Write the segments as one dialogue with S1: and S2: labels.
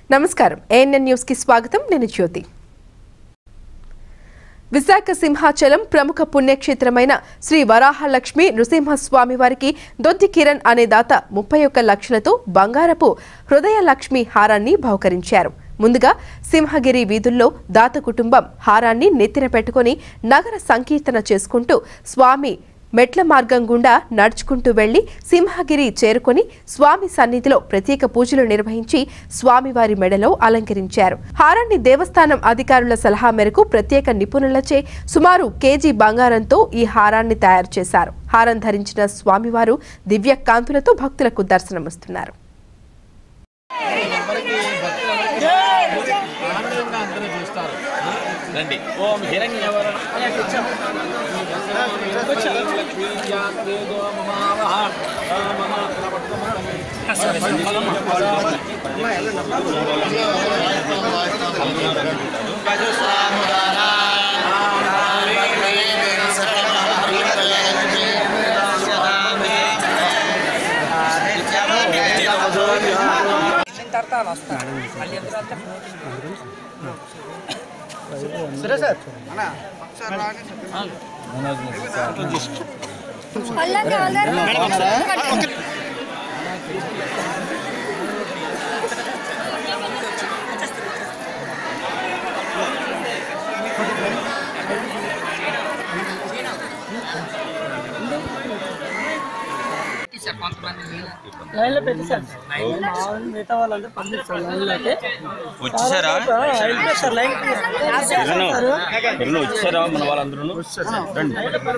S1: నమస్కారం ANN news కి స్వాగతం నేను జ్యోతి విశాఖ సింహాచలం ప్రముఖ పుణ్యక్షేత్రమైన శ్రీ వరాహలక్ష్మి నృసింహస్వామి వారికి దొద్ది కిరణ్ అనే దాత ముప్పై ఒక్క లక్షలతో బంగారపు హృదయ లక్ష్మి హారాన్ని బహుకరించారు ముందుగా సింహగిరి వీధుల్లో దాత కుటుంబం హారాన్ని నెత్తిన పెట్టుకుని నగర సంకీర్తన చేసుకుంటూ స్వామి మెట్ల మార్గం గుండా నడుచుకుంటూ వెళ్లి సింహగిరి చేరుకొని స్వామి సన్నిధిలో ప్రత్యేక పూజలు నిర్వహించి స్వామివారి మెడలో అలంకరించారు హారాన్ని దేవస్థానం అధికారుల సలహా మేరకు ప్రత్యేక నిపుణులచే సుమారు కేజీ బంగారంతో ఈ హారాన్ని తయారు చేశారు హారం ధరించిన స్వామివారు దివ్య కాంతులతో భక్తులకు దర్శనమిస్తున్నారు
S2: ఆనందంగా అందరూ చూస్తారు రండి ఓం హిరణ్యవర
S3: సార్ కొంతమంది
S4: లైన్లో పెట్టేశారు మామూలు మిగతా వాళ్ళందరూ పంపిస్తారు లైన్లోకి
S5: వచ్చేసారా
S4: వెళ్ళిపోతారు లైన్
S5: ఎవరు వచ్చారా మన వాళ్ళందరూ రండి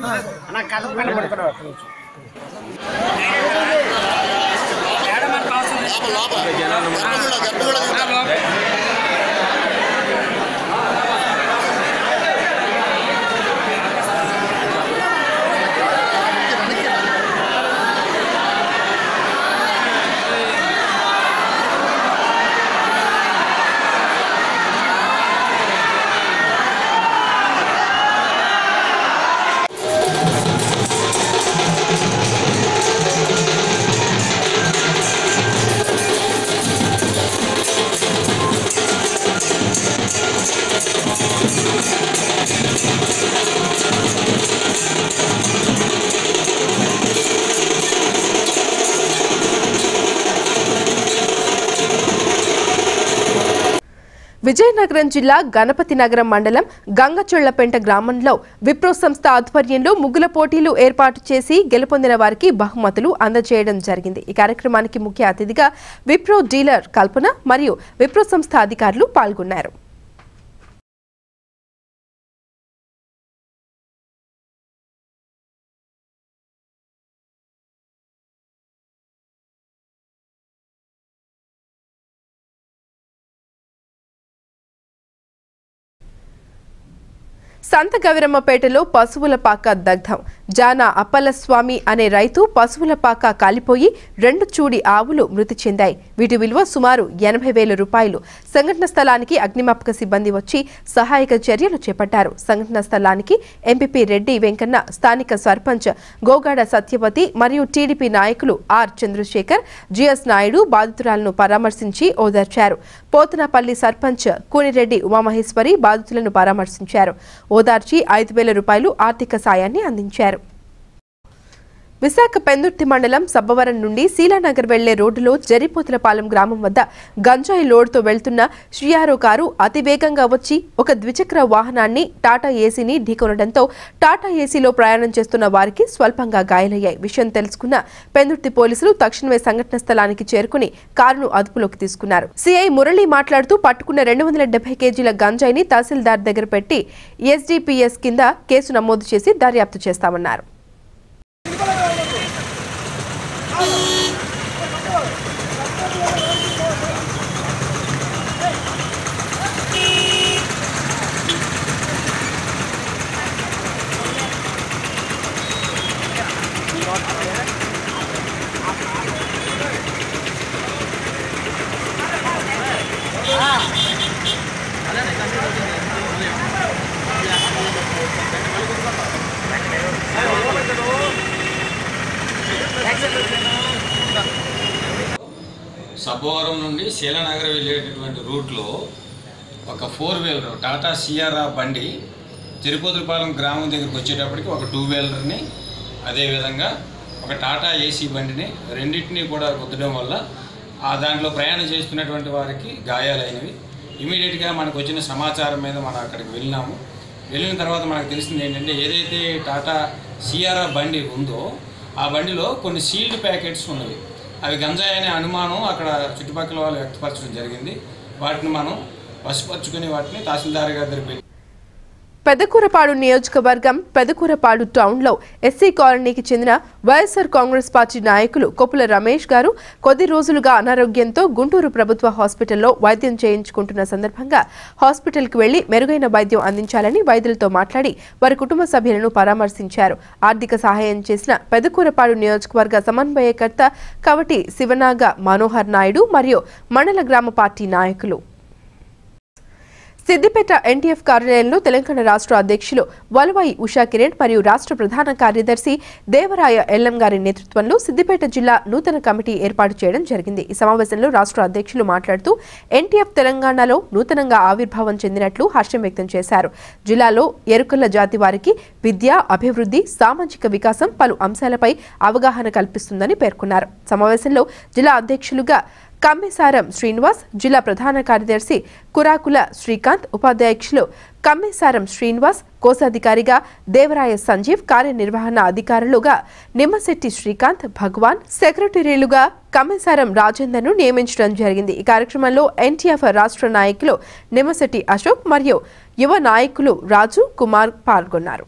S1: విజయనగరం జిల్లా గణపతి నగరం మండలం గంగచొళ్లపెంట గ్రామంలో విప్రో సంస్థ ఆధ్వర్యంలో ముగ్గుల పోటీలు ఏర్పాటు చేసి గెలుపొందిన వారికి బహుమతులు అందజేయడం జరిగింది ఈ కార్యక్రమానికి ముఖ్య అతిథిగా విప్రో డీలర్ కల్పన మరియు విప్రో సంస్థ అధికారులు పాల్గొన్నారు సంత గవిరమ్మపేటలో పశువుల పాక దగ్ధం జానా అప్పలస్వామి అనే రైతు పశువుల పాక కాలిపోయి రెండు చూడి ఆవులు మృతి చెందాయి వీటి విలువ సుమారు ఎనభై వేల రూపాయలు సంఘటన స్థలానికి అగ్నిమాపక సిబ్బంది వచ్చి సహాయక చర్యలు చేపట్టారు సంఘటన స్థలానికి ఎంపీపీ రెడ్డి వెంకన్న స్థానిక సర్పంచ్ గోగాడ సత్యవతి మరియు టీడీపీ నాయకులు ఆర్ చంద్రశేఖర్ జిఎస్ నాయుడు బాధితురాలను పరామర్శించి ఓదార్చారు పోతనపల్లి సర్పంచ్ కూనిరెడ్డి ఉమామహేశ్వరి బాధితులను పరామర్శించారు ఓదార్చి ఐదు వేల రూపాయలు ఆర్థిక సాయాన్ని అందించారు విశాఖ పెందుర్తి మండలం సబ్బవరం నుండి శీలానగర్ వెళ్లే రోడ్డులో జరిపోతులపాలెం గ్రామం వద్ద గంజాయి లోడ్తో వెళ్తున్న శ్రీయారో కారు అతివేగంగా వచ్చి ఒక ద్విచక్ర వాహనాన్ని టాటా ఏసీని ఢీకొనడంతో టాటా ఏసీలో ప్రయాణం చేస్తున్న వారికి స్వల్పంగా గాయాలయ్యాయి విషయం తెలుసుకున్న పెందుర్తి పోలీసులు తక్షణమే సంఘటన స్థలానికి చేరుకుని కారును అదుపులోకి తీసుకున్నారు సిఐ మురళి మాట్లాడుతూ పట్టుకున్న రెండు వందల డెబ్బై కేజీల గంజాయిని తహసీల్దార్ దగ్గర పెట్టి ఎస్డిపిఎస్ కింద కేసు నమోదు చేసి దర్యాప్తు చేస్తామన్నారు
S3: సబ్బవరం నుండి శీలనగర్ వెళ్ళేటటువంటి రూట్లో ఒక ఫోర్ వీలర్ టాటా సిఆర్ఆ బండి తిరుపతిపాలెం గ్రామం దగ్గరికి వచ్చేటప్పటికి ఒక టూ వీలర్ని అదేవిధంగా ఒక టాటా ఏసీ బండిని రెండింటినీ కూడా గుద్దడం వల్ల ఆ దాంట్లో ప్రయాణం చేస్తున్నటువంటి వారికి గాయాలైనవి ఇమీడియట్గా మనకు వచ్చిన సమాచారం మీద మనం అక్కడికి వెళ్ళినాము వెళ్ళిన తర్వాత మనకు తెలిసింది ఏంటంటే ఏదైతే టాటా సిఆర్ఆర్ బండి ఉందో ఆ బండిలో కొన్ని సీల్డ్ ప్యాకెట్స్ ఉన్నవి అవి గంజాయి అనే అనుమానం అక్కడ చుట్టుపక్కల వాళ్ళు వ్యక్తపరచడం జరిగింది వాటిని మనం పసుపరుచుకుని వాటిని తహసీల్దార్ గారి దగ్గర పెట్టి
S1: పెదకూరపాడు నియోజకవర్గం పెదకూరపాడు టౌన్లో ఎస్సీ కాలనీకి చెందిన వైఎస్ఆర్ కాంగ్రెస్ పార్టీ నాయకులు కొప్పుల రమేష్ గారు కొద్ది రోజులుగా అనారోగ్యంతో గుంటూరు ప్రభుత్వ హాస్పిటల్లో వైద్యం చేయించుకుంటున్న సందర్భంగా హాస్పిటల్కి వెళ్లి మెరుగైన వైద్యం అందించాలని వైద్యులతో మాట్లాడి వారి కుటుంబ సభ్యులను పరామర్శించారు ఆర్థిక సహాయం చేసిన పెదకూరపాడు నియోజకవర్గ సమన్వయకర్త కవటి శివనాగ మనోహర్ నాయుడు మరియు మండల గ్రామ పార్టీ నాయకులు సిద్దిపేట ఎన్టీఎఫ్ కార్యాలయంలో తెలంగాణ రాష్ట్ర అధ్యక్షులు వలవాయి ఉషా కిరణ్ మరియు రాష్ట్ర ప్రధాన కార్యదర్శి దేవరాయ ఎల్లం గారి నేతృత్వంలో సిద్దిపేట జిల్లా నూతన కమిటీ ఏర్పాటు చేయడం జరిగింది ఈ సమావేశంలో రాష్ట్ర అధ్యక్షులు మాట్లాడుతూ ఎన్టీఎఫ్ తెలంగాణలో నూతనంగా ఆవిర్భావం చెందినట్లు హర్షం వ్యక్తం చేశారు జిల్లాలో ఎరుకల జాతి వారికి విద్య అభివృద్ధి సామాజిక వికాసం పలు అంశాలపై అవగాహన కల్పిస్తుందని పేర్కొన్నారు సమావేశంలో జిల్లా అధ్యక్షులుగా కమ్మిసారం శ్రీనివాస్ జిల్లా ప్రధాన కార్యదర్శి కురాకుల శ్రీకాంత్ ఉపాధ్యక్షులు కమ్మిసారం శ్రీనివాస్ కోశాధికారిగా దేవరాయ సంజీవ్ కార్యనిర్వహణ అధికారులుగా నిమ్మశెట్టి శ్రీకాంత్ భగవాన్ సెక్రటరీలుగా కమ్మిసారం రాజేందర్ను నియమించడం జరిగింది ఈ కార్యక్రమంలో ఎన్టీఎఫ్ రాష్ట్ర నాయకులు నిమ్మశెట్టి అశోక్ మరియు యువ నాయకులు రాజు కుమార్ పాల్గొన్నారు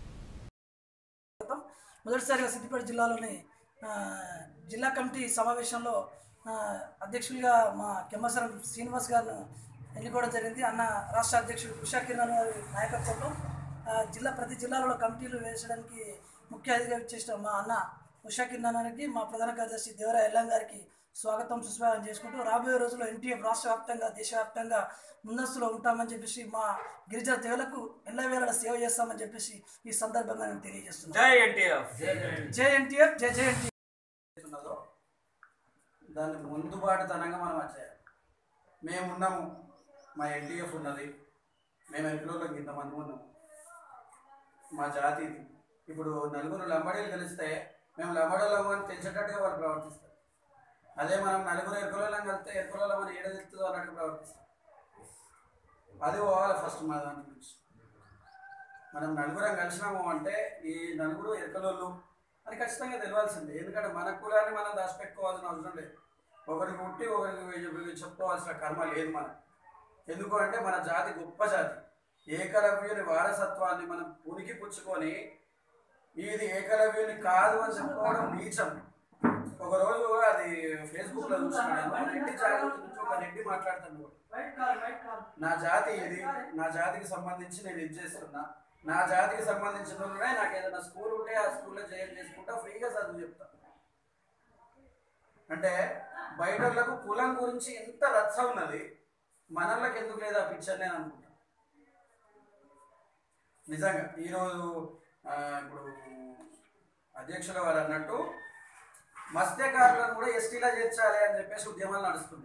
S6: మొదటిసారిగా సిద్దిపేట జిల్లాలోని ఆ, జిల్లా కమిటీ సమావేశంలో ఆ, అధ్యక్షులుగా మా కెమ్మసరం శ్రీనివాస్ గారిని ఎన్నుకోవడం జరిగింది అన్న రాష్ట్ర అధ్యక్షుడు ఉషా కిరణ్ గారి నాయకత్వంలో ఆ, జిల్లా ప్రతి జిల్లాలో కమిటీలు వేసడానికి ముఖ్య అతిథిగా ఇచ్చేసిన మా అన్న ఉషా కిరణ్ గారికి మా ప్రధాన కార్యదర్శి దేవరా ఎల్లం గారికి స్వాగతం సుస్వాగతం చేసుకుంటూ రాబోయే రోజుల్లో ఎన్టీఎఫ్ రాష్ట్ర వ్యాప్తంగా దేశవ్యాప్తంగా ముందస్తులో ఉంటామని చెప్పేసి మా గిరిజన తెగలకు ఎల్లవేళలా సేవ చేస్తామని చెప్పేసి ఈ సందర్భంగా నేను తెలియజేస్తున్నాను
S5: జై ఎన్టీఎఫ్
S6: జై ఎన్టీఎఫ్ జై జై ఎన్టీఎఫ్
S7: ఉన్నదో దాన్ని ముందుబాటుతనంగా మనం వచ్చేయాలి మేము ఉన్నాము మా ఎన్టీఎఫ్ ఉన్నది మేము ఎన్నిలోకి ఇంతమంది ఉన్నాము మా జాతి ఇది ఇప్పుడు నలుగురు లంబడీలు కలిస్తే మేము లంబడోళ్ళము అని తెలిసేటట్టుగా వాళ్ళు ప్రవర్తిస్తారు అదే మనం నలుగురు ఎరుకులలో కలిస్తే ఎరుకులలో మనం ఏడ తెలుస్తుందో అన్నట్టు ప్రవర్తిస్తాం అది పోవాలి ఫస్ట్ మా దాని గురించి మనం నలుగురం కలిసినాము అంటే ఈ నలుగురు ఎరుకలోళ్ళు అని ఖచ్చితంగా తెలియాల్సిందే ఎందుకంటే మన కులాన్ని మనం దాచిపెట్టుకోవాల్సిన అవసరం లేదు ఒకరికి పుట్టి ఒకరికి చెప్పుకోవాల్సిన కర్మ లేదు మనకు ఎందుకు అంటే మన జాతి గొప్ప జాతి ఏకలవ్యుని వారసత్వాన్ని మనం పునికి పుచ్చుకొని ఇది ఏకలవ్యుని కాదు అని చెప్పుకోవడం నీచం ఒక రోజు అది ఫేస్బుక్ లో చూస్తున్నాను రెడ్డి జాతి గురించి ఒక రెడ్డి మాట్లాడుతున్నాడు నా జాతి ఇది నా జాతికి సంబంధించి నేను ఇది చేస్తున్నా నా జాతికి సంబంధించిన వాళ్ళనే నాకు ఏదైనా స్కూల్ ఉంటే ఆ స్కూల్లో జాయిన్ చేసుకుంటా ఫ్రీగా చదువు చెప్తా అంటే బయటలకు కులం గురించి ఎంత రచ్చ ఉన్నది మనళ్ళకి ఎందుకు లేదా పిక్చర్ నేను అనుకుంటా నిజంగా ఈరోజు ఆ, ఇప్పుడు అధ్యక్షుల వారు అన్నట్టు మత్స్యకారులను కూడా ఎస్టీలా చేర్చాలి అని చెప్పేసి ఉద్యమాలు నడుస్తుంది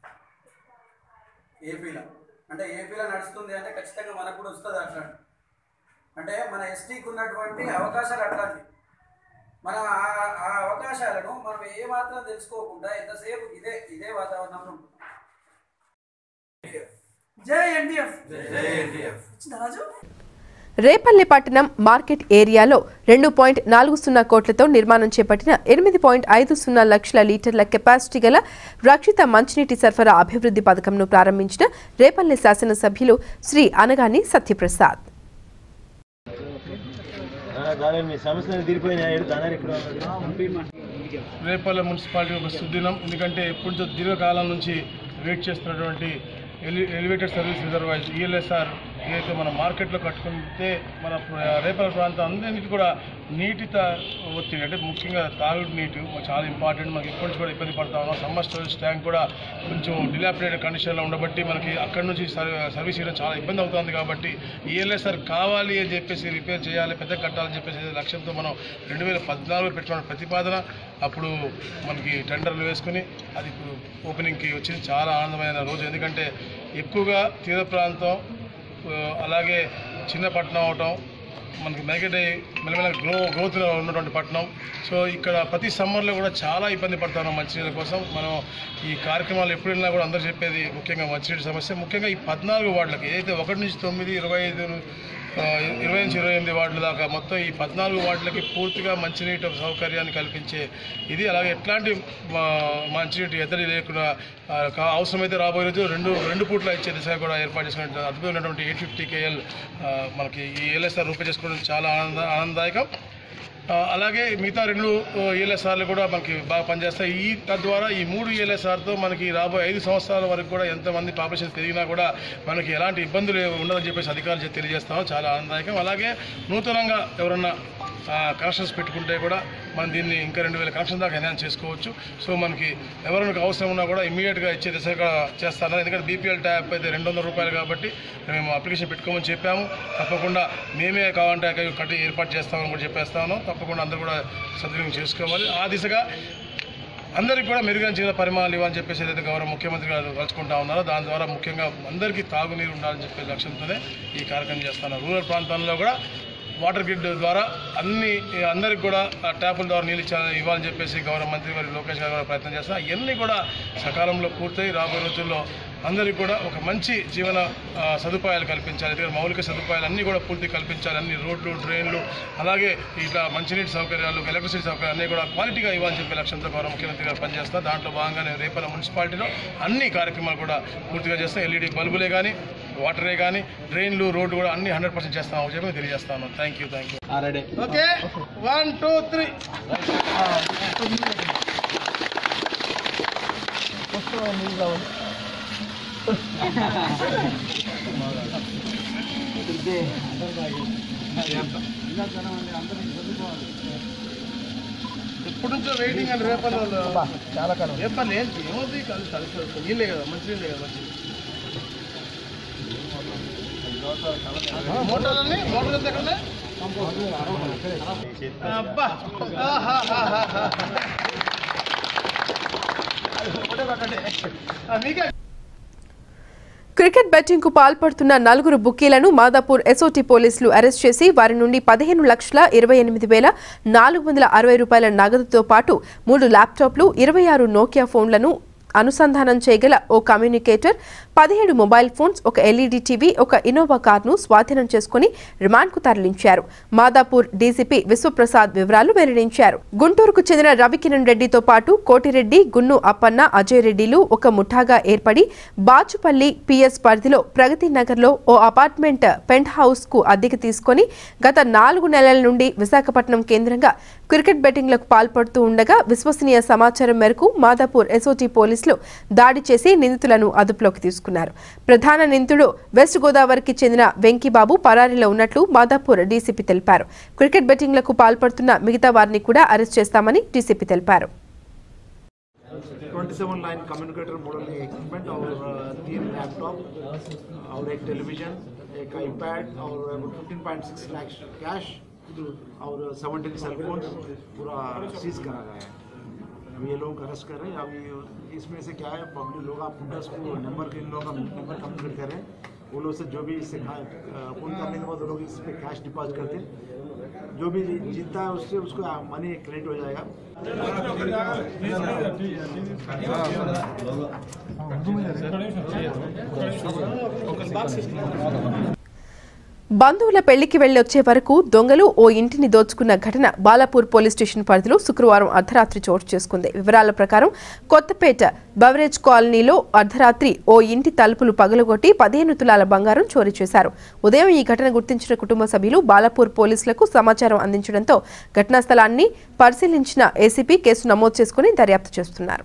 S7: ఏపీలో అంటే ఏపీలో నడుస్తుంది అంటే ఖచ్చితంగా మనకు కూడా వస్తుంది అట్లాంటి అంటే మన ఎస్టీకి ఉన్నటువంటి అవకాశాలు అట్లాంటివి మనం ఆ ఆ అవకాశాలను మనం ఏ మాత్రం తెలుసుకోకుండా ఎంతసేపు ఇదే ఇదే వాతావరణంలో ఉంటుంది
S6: జై ఎన్టీఎఫ్ వచ్చిందా రాజు
S1: రేపల్లి పట్టణం మార్కెట్ ఏరియాలో రెండు పాయింట్ నాలుగు సున్నా కోట్లతో నిర్మాణం చేపట్టిన ఎనిమిది పాయింట్ ఐదు సున్నా లక్షల లీటర్ల కెపాసిటీ గల రక్షిత మంచినీటి సరఫరా అభివృద్ధి పథకంను ప్రారంభించిన రేపల్లి శాసనసభ్యులు శ్రీ అనగాని సత్యప్రసాద్
S8: మీ సమస్యలు తీరిపోయినాయి దాని ఇక్కడ
S9: రేపల్లె మున్సిపాలిటీ ఒక సుదినం ఎందుకంటే ఎప్పటి నుంచో దీర్ఘకాలం నుంచి వెయిట్ చేస్తున్నటువంటి ఎలి ఎలివేటెడ్ సర్వీస్ రిజర్వాయర్ ఈఎల్ఎస్ఆర్ ఏదైతే మన మార్కెట్లో కట్టుకుంటే మన ప్ర- రేపల ప్రాంతం అందరికీ కూడా నీటి తా- ఒత్తిడి అంటే ముఖ్యంగా తాగుడు నీటి చాలా ఇంపార్టెంట్ మనకి ఇప్పటి నుంచి కూడా ఇబ్బంది పడతా ఉన్నాం సమ్మర్ స్టోరేజ్ ట్యాంక్ కూడా కొంచెం డిలాపిడేటెడ్ కండిషన్లో ఉండబట్టి మనకి అక్కడి నుంచి సర్- సర్వీస్ చేయడం చాలా ఇబ్బంది అవుతుంది కాబట్టి ఈఎల్ఎస్ఆర్ కావాలి అని చెప్పేసి రిపేర్ చేయాలి పెద్ద కట్టాలని చెప్పేసి లక్ష్యంతో మనం రెండు వేల పద్నాలుగులో పెట్టుకున్న ప్రతిపాదన అప్పుడు మనకి టెండర్లు వేసుకుని అది ఇప్పుడు ఓపెనింగ్కి వచ్చింది చాలా ఆనందమైన రోజు ఎందుకంటే ఎక్కువగా తీర ప్రాంతం ఆ, అలాగే చిన్న పట్టణం అవటం మనకి మెగడే మెల్లమెల్ల గ్రో గ్రోత్లో ఉన్నటువంటి పట్టణం సో ఇక్కడ ప్రతి సమ్మర్లో కూడా చాలా ఇబ్బంది పడుతున్నాం మంచినీళ్ళ కోసం మనం ఈ కార్యక్రమాలు ఎప్పుడు వెళ్ళినా కూడా అందరూ చెప్పేది ముఖ్యంగా మంచినీటి సమస్య ముఖ్యంగా ఈ పద్నాలుగు వార్డులకి ఏదైతే ఒకటి నుంచి తొమ్మిది ఇరవై ఐదు ఆ, ఇరవై నుంచి ఇరవై ఎనిమిది వార్డుల దాకా మొత్తం ఈ పద్నాలుగు వార్డులకి పూర్తిగా మంచినీటి సౌకర్యాన్ని కల్పించే ఇది అలాగే ఎట్లాంటి ఆ, మంచినీటి ఎద్దడి లేకుండా ఆ, కా- అవసరమైతే రాబోయే రోజు రెండు రెండు పూట్ల ఇచ్చే దిశగా కూడా ఏర్పాటు చేసుకున్న అద్భుతమైనటువంటి ఎయిట్ ఫిఫ్టీ కేఎల్ మనకి ఈ ఏఎల్ఎస్ఆర్ రూపే చేసుకోవడం చాలా ఆనంద ఆనందదాయకం ఆ, అలాగే మిగతా రెండు ఈఎల్ఎస్ఆర్లు కూడా మనకి బాగా పనిచేస్తాయి ఈ తద్వారా ఈ మూడు ఈఎల్ఎస్ఆర్తో మనకి రాబోయే ఐదు సంవత్సరాల వరకు కూడా ఎంతమంది పాపులేషన్ పెరిగినా కూడా మనకి ఎలాంటి ఇబ్బందులు ఉండదని చెప్పేసి అధికారులు చెప్పి తెలియజేస్తాము చాలా ఆనందదాయకం అలాగే నూతనంగా ఎవరన్నా కనెక్షన్స్ పెట్టుకుంటే కూడా మనం దీన్ని ఇంకా రెండు వేల కనెక్షన్ దాకా ఎన్హాన్స్ చేసుకోవచ్చు సో మనకి ఎవరికి అవసరం ఉన్నా కూడా ఇమీడియట్గా ఇచ్చే దిశగా చేస్తాను ఎందుకంటే బీపీఎల్ ట్యాప్ అయితే రెండు వందల రూపాయలు కాబట్టి మేము అప్లికేషన్ పెట్టుకోమని చెప్పాము తప్పకుండా మేమే కావాలంటే అక్కడ కట్టి ఏర్పాటు చేస్తామని కూడా చెప్పేస్తాను తప్పకుండా అందరూ కూడా సద్వినియోగం చేసుకోవాలి ఆ దిశగా అందరికీ కూడా మెరుగైన జీవన పరిమాణాలు ఇవ్వాలని చెప్పేసి ఏదైతే గౌరవ ముఖ్యమంత్రి గారు తలుచుకుంటా ఉన్నారో దాని ద్వారా ముఖ్యంగా అందరికీ తాగునీరు ఉండాలని చెప్పే లక్ష్యంతోనే ఈ కార్యక్రమం చేస్తున్నారు రూరల్ ప్రాంతాల్లో కూడా వాటర్ గ్రిడ్ ద్వారా అన్ని అందరికి కూడా ఆ ట్యాపుల ద్వారా నీళ్ళు ఇచ్చా- ఇవ్వాలని చెప్పేసి గౌరవ మంత్రి గారు లోకేష్ గారు కూడా ప్రయత్నం చేస్తున్నారు అవన్నీ కూడా సకాలంలో పూర్తయి రాబోయే రోజుల్లో అందరికీ కూడా ఒక మంచి జీవన ఆ, సదుపాయాలు కల్పించాలి ఎందుకంటే మౌలిక సదుపాయాలు అన్నీ కూడా పూర్తి కల్పించాలి అన్ని రోడ్లు డ్రైన్లు అలాగే ఇట్లా మంచినీటి సౌకర్యాలు ఎలక్ట్రిసిటీ సౌకర్యాలు అన్నీ కూడా క్వాలిటీగా ఇవ్వాలని చెప్పే లక్ష్యంతో గౌరవ ముఖ్యమంత్రి గారు పనిచేస్తారు దాంట్లో భాగంగానే రేపల మున్సిపాలిటీలో అన్ని కార్యక్రమాలు కూడా పూర్తిగా చేస్తాం ఎల్ఈడి బల్బులే కానీ వాటరే కానీ డ్రైన్లు రోడ్డు కూడా అన్ని హండ్రెడ్ పర్సెంట్ చేస్తామని చెప్పి తెలియజేస్తాను thank you thank you okay one two three ఎప్పటి నుంచో వెయిటింగ్ అండి రేపల్ చాలా కాలం రేపల్ ఏంటి ఏమవుతుంది కలిసి కలిసి నీళ్ళే కదా మంచి నీళ్ళే కదా మంచి మోటార్లన్నీ మోటార్ ఎంత ఎక్కడ అబ్బా ఆహాహాహాహా. ఒకటే ఒకటే. ఆ, మీకే
S1: క్రికెట్ బెట్టింగ్ కు పాల్పడుతున్న నలుగురు బుక్కీలను మాదాపూర్ ఎస్ఓటీ పోలీసులు అరెస్ట్ చేసి వారి నుండి పదిహేను లక్షల ఇరవై ఎనిమిది వేల నాలుగు వందల అరవై రూపాయల నగదుతో పాటు మూడు ల్యాప్టాప్లు ఇరవై ఆరు నోకియా ఫోన్లను అనుసంధానం చేయగల ఓ కమ్యూనికేటర్ పదిహేడు మొబైల్ ఫోన్స్ ఒక ఎల్ఈడి టీవీ ఒక ఇన్నోవా కార్ను స్వాధీనం చేసుకుని రిమాండ్కు తరలించారు మాదాపూర్ డీసీపీ విశ్వప్రసాద్ వివరాలు వెల్లడించారు గుంటూరుకు చెందిన రవికిరణ్ రెడ్డితో పాటు కోటిరెడ్డి గున్ను అప్పన్న అజయ్ రెడ్డిలు ఒక ముఠాగా ఏర్పడి బాచుపల్లి పిఎస్ పరిధిలో ప్రగతి నగర్లో ఓ అపార్ట్మెంట్ పెంట్ హౌస్ కు అద్దెకి తీసుకొని గత నాలుగు నెలల నుండి విశాఖపట్నం కేంద్రంగా క్రికెట్ బెట్టింగ్లకు పాల్పడుతూ ఉండగా విశ్వసనీయ సమాచారం మేరకు మాదాపూర్ ఎస్ఓటీ పోలీసులు దాడి చేసి నిందితులను అదుపులోకి తీసుకున్నారు ప్రధాన నిందితుడు వెస్ట్ గోదావరికి చెందిన వెంకీబాబు పరారీలో ఉన్నట్లు మాదాపూర్ డీసీపీ తెలిపారు క్రికెట్ బెట్టింగ్లకు పాల్పడుతున్న మిగతా వారిని కూడా అరెస్ట్ చేస్తామని డీసీపీ తెలిపారు
S10: 27 लाइन कम्युनिकेटर मॉडल के इक्विपमेंट और अ, तीन लैपटॉप और एक टेलीविजन एक आईपैड और 15.6 लाख कैश और 17 सेल फोन पूरा सीज करा गया है अभी ये लोग अरेस्ट कर रहे हैं अभी इसमें से क्या है पब्लिक लोग आप पुलिस को नंबर के इन लोगों का नंबर कम्युनिकेट करें वो लोग से जो भी इससे फोन करने के बाद वो लोग इस पर कैश डिपॉजिट करते हैं जो भी जीतता है उससे उसको मनी क्रेडिट हो जाएगा
S1: బంధువుల పెళ్లికి వెళ్లొచ్చే వరకు దొంగలు ఓ ఇంటిని దోచుకున్న ఘటన బాలాపూర్ పోలీస్ స్టేషన్ పరిధిలో శుక్రవారం అర్ధరాత్రి చోటు చేసుకుంది వివరాల ప్రకారం కొత్తపేట బవరేజ్ కాలనీలో అర్ధరాత్రి ఓ ఇంటి తలుపులు పగలగొట్టి పదిహేను తులాల బంగారం చోరీ చేశారు ఉదయం ఈ ఘటన గుర్తించిన కుటుంబ సభ్యులు బాలాపూర్ పోలీసులకు సమాచారం అందించడంతో ఘటనా స్థలాన్ని పరిశీలించిన ఏసీపీ కేసు నమోదు చేసుకుని దర్యాప్తు చేస్తున్నారు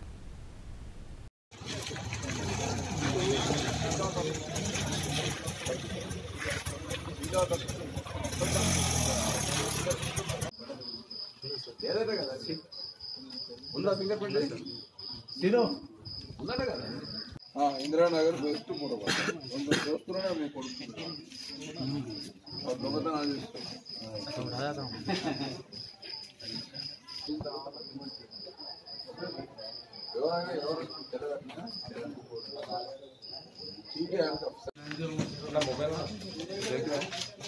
S11: ఇందిరానగర్ బెస్ట్ మూడవ రెండు చూస్తున్నానే మీ కొడుకు దొంగతనాలు చేస్తాం ఎవరైనా ఎవరు తెలియదా? టీకే అంటాం. నా మొబైల్ దగ్గర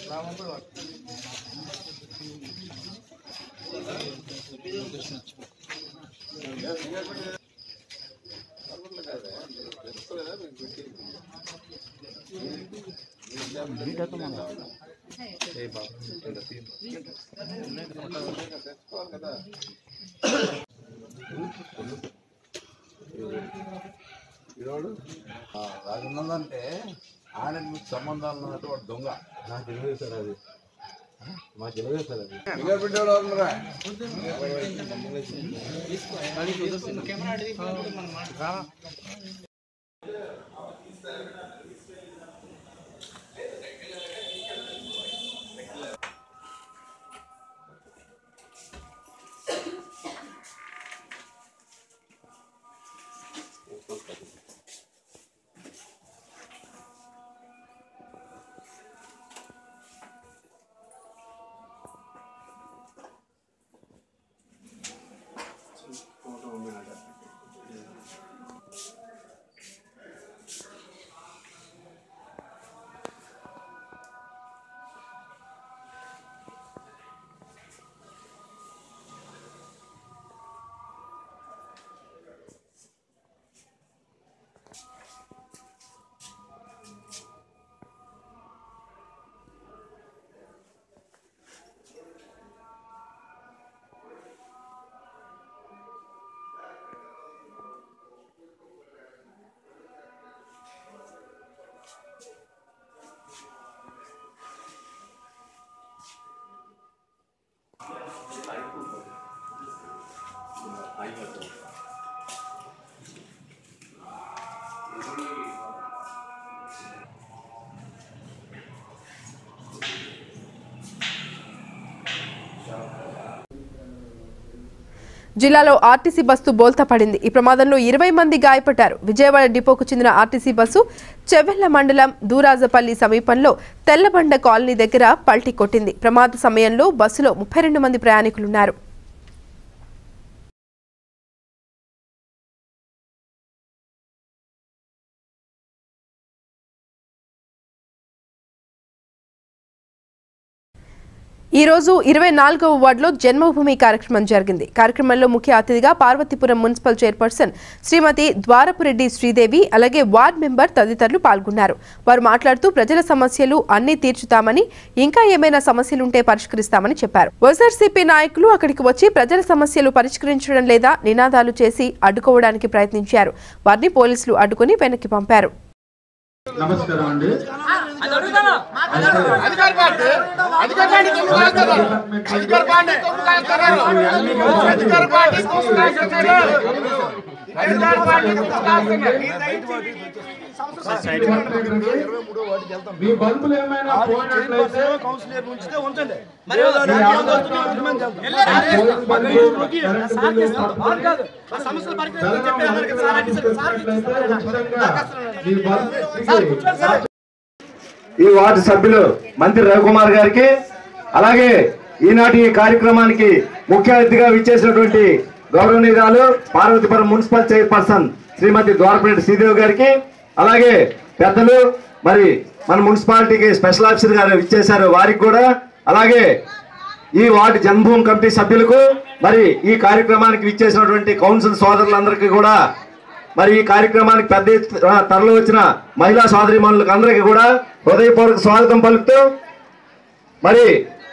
S11: ఈరోడు రాజున్నదంటే ఆయన మీకు సంబంధాలు ఉన్నట్టు వాడు దొంగ
S8: నాకు తెలియదు సార్ అది మాకు తెలియదు సార్ అది
S11: ఫింగర్ ప్రింట్ ఎవరు ఉన్నారా
S1: జిల్లాలో ఆర్టీసీ బస్సు బోల్తా పడింది ఈ ప్రమాదంలో ఇరవై మంది గాయపడ్డారు విజయవాడ డిపోకు చెందిన ఆర్టీసీ బస్సు చెవెళ్ల మండలం దూరాజపల్లి సమీపంలో తెల్లబండ కాలనీ దగ్గర పల్టీ కొట్టింది ప్రమాద సమయంలో బస్సులో ముప్పై రెండు మంది ప్రయాణికులున్నారు ఈ రోజు ఇరవై నాలుగవ వార్డులో జన్మభూమి కార్యక్రమం జరిగింది కార్యక్రమంలో ముఖ్య అతిథిగా పార్వతీపురం మున్సిపల్ చైర్పర్సన్ శ్రీమతి ద్వారపురెడ్డి శ్రీదేవి అలాగే వార్డ్ మెంబర్ తదితరులు పాల్గొన్నారు వారు మాట్లాడుతూ ప్రజల సమస్యలు అన్ని తీర్చుతామని ఇంకా ఏమైనా సమస్యలుంటే పరిష్కరిస్తామని చెప్పారు వైఎస్ఆర్సీపీ నాయకులు అక్కడికి వచ్చి ప్రజల సమస్యలు పరిష్కరించడం లేదా నినాదాలు చేసి అడ్డుకోవడానికి ప్రయత్నించారు వారిని పోలీసులు అడ్డుకుని వెనక్కి పంపారు
S12: నమస్కారం అండి
S13: అధికార పార్టీ అధికార పార్టీ తొమ్మిది రాస్తారు అధికార పార్టీ తొమ్మిది రాస్తారు అధికార పార్టీ తొమ్మిది రాస్తారు అధికార పార్టీ
S12: మీ బల్బులు ఏమైనా పోయినట్లయితే
S13: కౌన్సిలర్ ఉంచితే ఉంచండి
S12: మీ
S13: సమస్యలు
S14: ఈ వార్డు సభ్యులు మంత్రి రవికుమార్ గారికి అలాగే ఈనాటి ఈ కార్యక్రమానికి ముఖ్య అతిథిగా విచ్చేసినటువంటి గౌరవనీయురాలు పార్వతీపురం మున్సిపల్ చైర్పర్సన్ శ్రీమతి ద్వారపరెడ్డి శ్రీదేవి గారికి అలాగే పెద్దలు మరి మన మున్సిపాలిటీకి స్పెషల్ ఆఫీసర్ గారు ఇచ్చేశారు వారికి కూడా అలాగే ఈ వార్డు జన్మభూమి కమిటీ సభ్యులకు మరి ఈ కార్యక్రమానికి విచ్చేసినటువంటి కౌన్సిల్ సోదరులందరికీ కూడా మరి ఈ కార్యక్రమానికి పెద్ద ఎత్తున తరలి వచ్చిన మహిళా సోదరి అందరికీ కూడా హృదయపూర్వక స్వాగతం పలుకుతూ మరి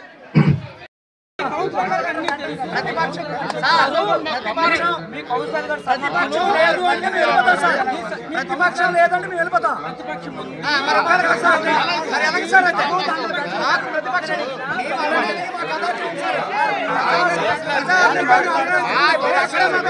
S13: ప్రతిపక్షం లేదంటే మేము వెళ్ళిపోతాం మరి ఎలాగ సార్ అయితే? మాకు ప్రతిపక్షం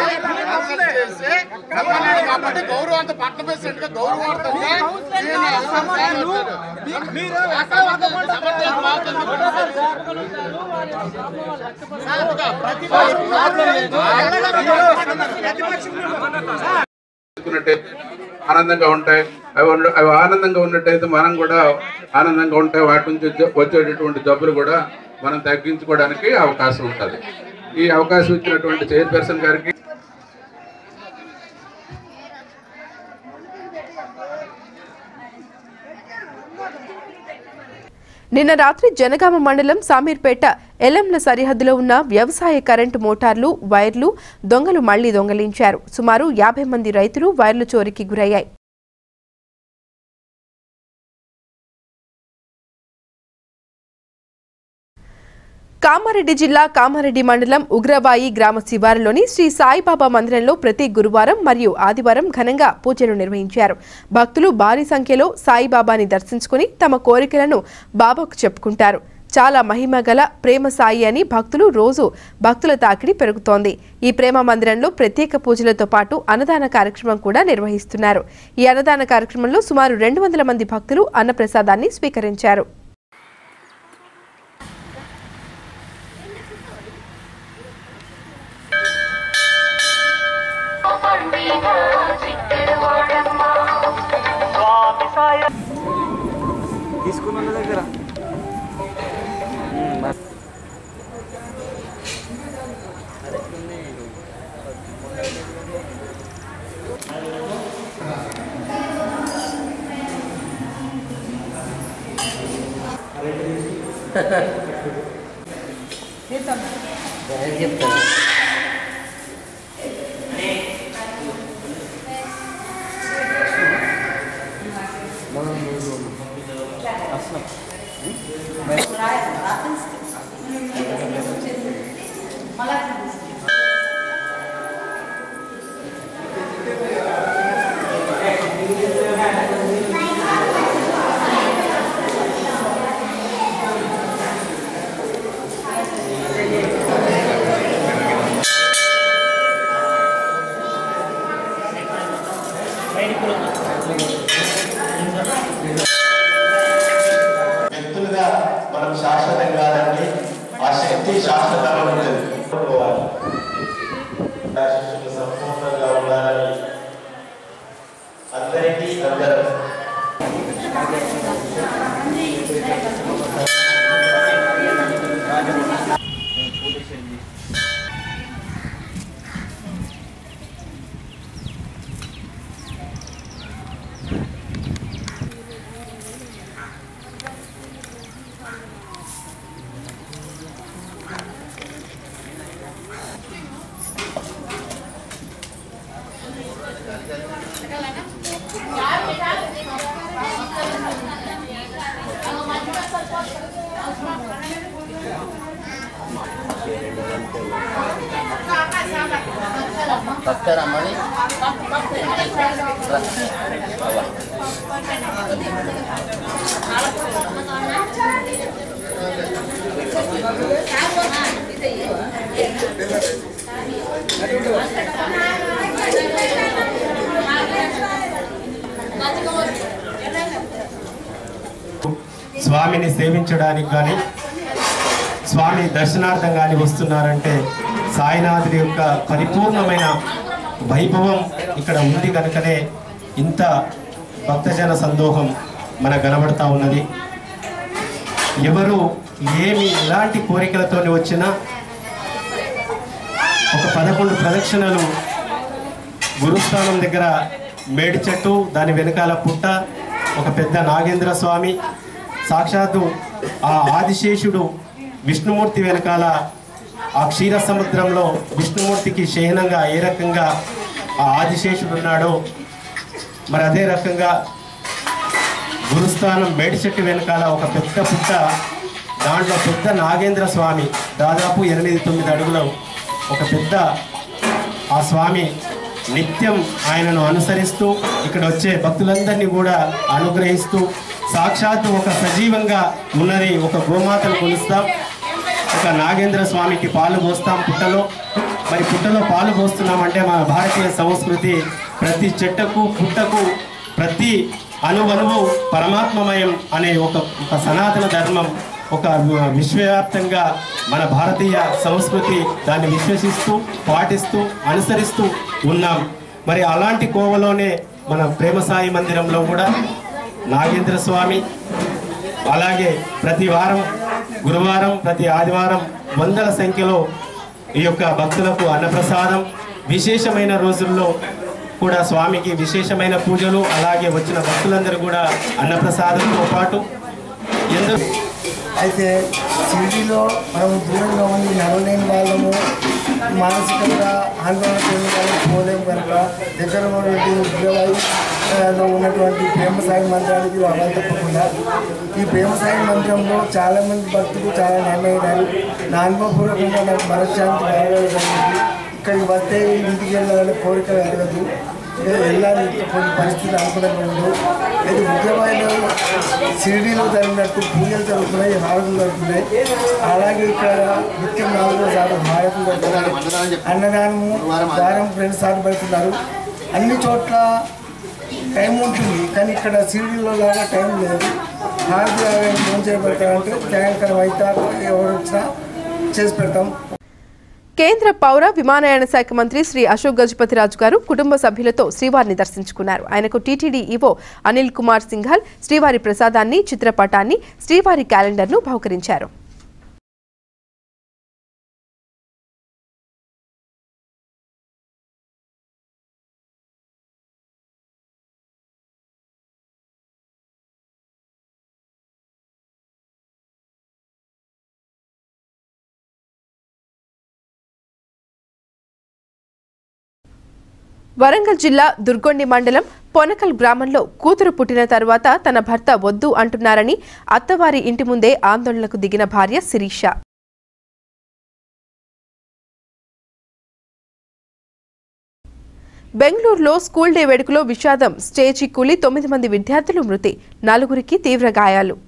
S13: కాబట్టి గౌరవం అంత పట్టణ ప్రెసిడెంట్ గా గౌరవం
S15: చేసుకున్నట్టయితే ఆనందంగా ఉంటాయి అవి ఉండ- అవి ఆనందంగా ఉన్నట్టయితే మనం కూడా ఆనందంగా ఉంటాయి వాటి నుంచి వచ్చే- వచ్చేటటువంటి జబ్బులు కూడా మనం తగ్గించుకోవడానికి అవకాశం ఉంటుంది ఈ అవకాశం ఇచ్చినటువంటి చైర్పర్సన్ గారికి
S1: నిన్న రాత్రి జనగామ మండలం సామీర్పేట ఎల్లంల సరిహద్దులో ఉన్న వ్యవసాయ కరెంటు మోటార్లు వైర్లు దొంగలు మళ్లీ దొంగలించారు సుమారు యాభై మంది రైతులు వైర్లు చోరీకి గురయ్యాయి కామారెడ్డి జిల్లా కామారెడ్డి మండలం ఉగ్రవాయి గ్రామ శివారులోని శ్రీ సాయిబాబా మందిరంలో ప్రతి గురువారం మరియు ఆదివారం ఘనంగా పూజలు నిర్వహించారు భక్తులు భారీ సంఖ్యలో సాయిబాబాని దర్శించుకుని తమ కోరికలను బాబాకు చెప్పుకుంటారు చాలా మహిమ గల ప్రేమ సాయి అని భక్తులు రోజు భక్తుల తాకిడి పెరుగుతోంది ఈ ప్రేమ మందిరంలో ప్రత్యేక పూజలతో పాటు అన్నదాన కార్యక్రమం కూడా నిర్వహిస్తున్నారు ఈ అన్నదాన కార్యక్రమంలో సుమారు రెండు వందల మంది భక్తులు అన్నప్రసాదాన్ని స్వీకరించారు
S16: తీసుకున్న వాళ్ళ దగ్గర చెప్తాను
S17: వ్యక్తులుగా మనం శాశ్వతం కాదండి ఆ శక్తి శాశ్వతంగా ఉంటుంది ఆ శిష్యులు సంపూర్ణంగా ఉండాలని అందరికీ అందరూ
S16: పక్కరమ్మని
S18: స్వామిని సేవించడానికి కానీ స్వామి దర్శనార్థం కానీ వస్తున్నారంటే సాయినాథుడి యొక్క పరిపూర్ణమైన వైభవం ఇక్కడ ఉంది కనుకనే ఇంత భక్తజన సందోహం మనకు కనబడతా ఉన్నది ఎవరు ఏమి ఎలాంటి కోరికలతో వచ్చినా ఒక పదకొండు ప్రదక్షిణలు గురుస్థానం దగ్గర మేడి చెట్టు దాని వెనకాల పుట్ట ఒక పెద్ద నాగేంద్ర స్వామి సాక్షాత్తు ఆ ఆదిశేషుడు విష్ణుమూర్తి వెనకాల ఆ క్షీర సముద్రంలో విష్ణుమూర్తికి శయనంగా ఏ రకంగా ఆ ఆదిశేషుడు ఉన్నాడో మరి అదే రకంగా గురుస్థానం మేడి చెట్టు వెనకాల ఒక పెద్ద పుట్ట దాంట్లో పెద్ద నాగేంద్ర స్వామి దాదాపు ఎనిమిది తొమ్మిది అడుగుల ఒక పెద్ద ఆ స్వామి నిత్యం ఆయనను అనుసరిస్తూ ఇక్కడ వచ్చే భక్తులందరినీ కూడా అనుగ్రహిస్తూ సాక్షాత్తు ఒక సజీవంగా ఉన్నది ఒక గోమాతను కొలుస్తాం ఒక నాగేంద్ర స్వామికి పాలు పోస్తాం పుట్టలో మరి పుట్టలో పాలు పోస్తున్నామంటే మన భారతీయ సంస్కృతి ప్రతి చెట్టకు పుట్టకు ప్రతి అణువణువు పరమాత్మమయం అనే ఒక ఒక సనాతన ధర్మం ఒక విశ్వవ్యాప్తంగా మన భారతీయ సంస్కృతి దాన్ని విశ్వసిస్తూ పాటిస్తూ అనుసరిస్తూ ఉన్నాం మరి అలాంటి కోవలోనే మన ప్రేమ సాయి మందిరంలో కూడా నాగేంద్ర స్వామి అలాగే ప్రతి వారం గురువారం ప్రతి ఆదివారం వందల సంఖ్యలో ఈ యొక్క భక్తులకు అన్నప్రసాదం విశేషమైన రోజుల్లో కూడా స్వామికి విశేషమైన పూజలు అలాగే వచ్చిన భక్తులందరూ కూడా అన్నప్రసాదంతో పాటు ఎందరో
S19: అయితే సిటీలో మనం దూరంగా ఉండి నడవలేని వాళ్ళము మానసికంగా ఆందోళన చెందిన వాళ్ళకి పోలేము కనుక దగ్గర ఉన్నటువంటి ఉద్యోగాలు లో ఉన్నటువంటి ప్రేమసాయి మందిరానికి రావాలి తప్పకుండా ఈ ప్రేమసాయి మందిరంలో చాలామంది భక్తులు చాలా నమ్మయ్యారు నా అనుభవపూర్వకంగా నాకు మనశ్శాంతి బాగా జరిగింది ఇక్కడికి వస్తే ఇంటికి వెళ్ళాలనే కోరిక కలగదు వెళ్ళాలి కొన్ని పరిస్థితులు అనుకూలంగా ఉండవు అయితే ఉద్యమాలు షిరిడీలో జరిగినట్టు పూజలు జరుగుతున్నాయి హారతులు జరుగుతున్నాయి అలాగే ఇక్కడ నిత్యం నాలుగో సార్లు హారతులు జరుగుతున్నాయి అన్నదానము దానం రెండు సార్లు పెడుతున్నారు అన్ని చోట్ల టైం ఉంటుంది కానీ ఇక్కడ షిరిడీలో లాగా టైం లేదు హారతి ఫోన్ చేయబడతారంటే సాయంకాలం అయితే ఎవరు వచ్చినా చేసి పెడతాం
S1: కేంద్ర పౌర విమానయాన శాఖ మంత్రి శ్రీ అశోక్ గజపతిరాజు గారు కుటుంబ సభ్యులతో శ్రీవారిని దర్శించుకున్నారు ఆయనకు టీటీడీ ఈవో అనిల్ కుమార్ సింఘాల్ శ్రీవారి ప్రసాదాన్ని చిత్రపటాన్ని శ్రీవారి క్యాలెండర్ను బహుకరించారు వరంగల్ జిల్లా దుర్గొండి మండలం పొనకల్ గ్రామంలో కూతురు పుట్టిన తర్వాత తన భర్త వద్దు అంటున్నారని అత్తవారి ఇంటి ముందే ఆందోళనకు దిగిన భార్య శిరీష బెంగళూరులో స్కూల్ డే వేడుకలో విషాదం స్టేజీ కూలి తొమ్మిది మంది విద్యార్థులు మృతి నలుగురికి తీవ్ర గాయాలు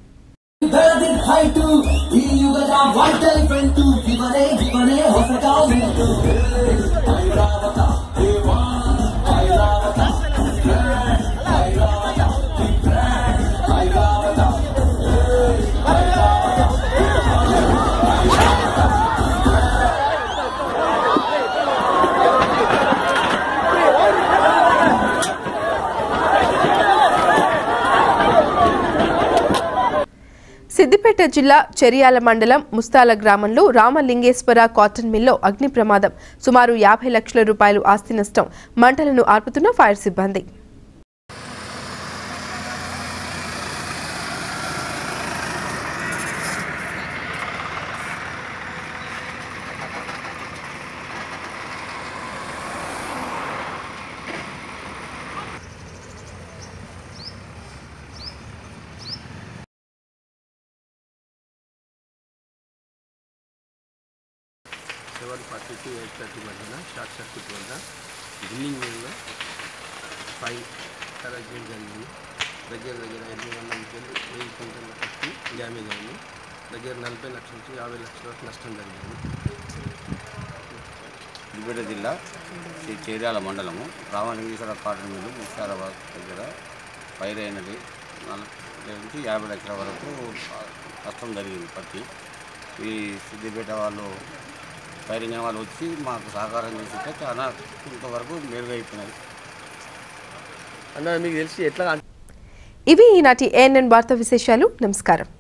S1: సిద్దిపేట జిల్లా చెరియాల మండలం ముస్తాల గ్రామంలో రామలింగేశ్వర కాటన్ మిల్లో అగ్ని ప్రమాదం సుమారు యాభై లక్షల రూపాయలు ఆస్తి నష్టం మంటలను ఆర్పుతున్న ఫైర్ సిబ్బంది
S20: seven forty to eight thirty మధ్యన షార్ట్ సర్క్యూట్ వల్ల బిల్డింగ్ మీద ఫైవ్ కలెక్షన్ జరిగింది దగ్గర దగ్గర ఎనిమిది వందల నుంచి వెయ్యి క్వింటల్ కట్టి డ్యామేజ్ అయింది దగ్గర నలభై లక్షల నుంచి యాభై లక్షల వరకు నష్టం జరిగింది
S21: సిద్దిపేట జిల్లా శ్రీ చేర్యాల మండలము రామలింగేశ్వర కాటన్ మిల్లు ముషారాబాద్ దగ్గర ఫైర్ అయినది నలభై నుంచి యాభై లక్షల వరకు నష్టం జరిగింది పత్తి ఈ సిద్దిపేట వాళ్ళు ఫైరింగ్ అయిన వాళ్ళు వచ్చి మాకు సహకారం చేస్తుంటే చాలా ఇంతవరకు మెరుగైపోయినది
S20: అన్న మీకు తెలిసి ఎట్లా
S1: ఇవి ఈనాటి ఏఎన్ఎన్ వార్తా విశేషాలు నమస్కారం